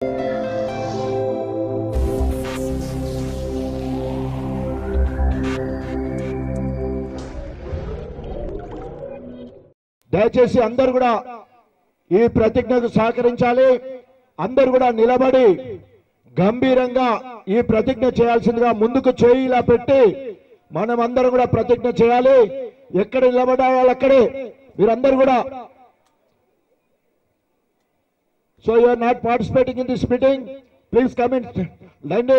దయచేసి అందరు కూడా ఈ ప్రతిజ్ఞకు సహకరించాలి అందరు కూడా నిలబడి గంభీరంగా ఈ ప్రతిజ్ఞ చేయాల్సిందిగా ముందుకు చేయి ఇలా పెట్టి మనం అందరం కూడా ప్రతిజ్ఞ చేయాలి ఎక్కడ నిలబడాలి వాళ్ళు అక్కడే మీరందరూ కూడా so you are not participating in this meeting please comment లండి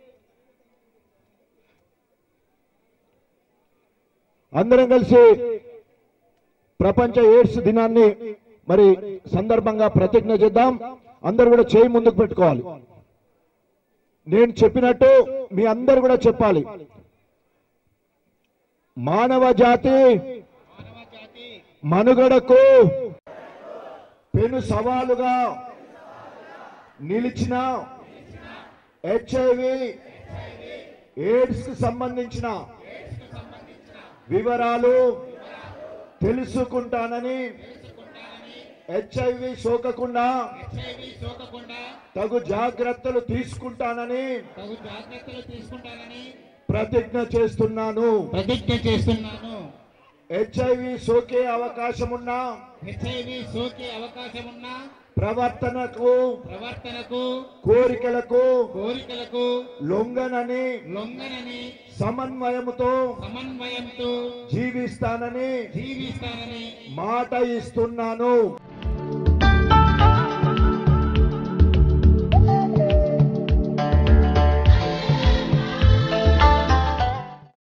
అందరం కలిసి ప్రపంచ ఎయిడ్స్ దినాన్ని మరి సందర్భంగా ప్రతిజ్ఞ చేద్దాం అందరు కూడా చేయి ముందుకు పెట్టుకోవాలి నేను చెప్పినట్టు మీ అందరు కూడా చెప్పాలి మానవ జాతి మనుగడకు పెను సవాలుగా నిలిచిన హెచ్ఐవి ఎయిడ్స్ కు సంబంధించిన వివరాలు తెలుసుకుంటానని హెచ్ఐవి సోకకుండా హెచ్ఐవి సోకకుండా తగు జాగ్రత్తలు తీసుకుంటానని తగు జాగ్రత్తలు తీసుకుంటానని ప్రతిజ్ఞ చేస్తున్నాను ప్రతిజ్ఞ చేస్తున్నాను హెచ్ఐవి సోకే అవకాశమున్న హెచ్ఐవి సోకే అవకాశం ఉన్న ప్రవర్తనకు ప్రవర్తనకు కోరికలకు కోరికలకు లొంగనని లొంగనని సమన్వయముతో సమన్వయంతో జీవిస్తానని జీవిస్తానని మాట ఇస్తున్నాను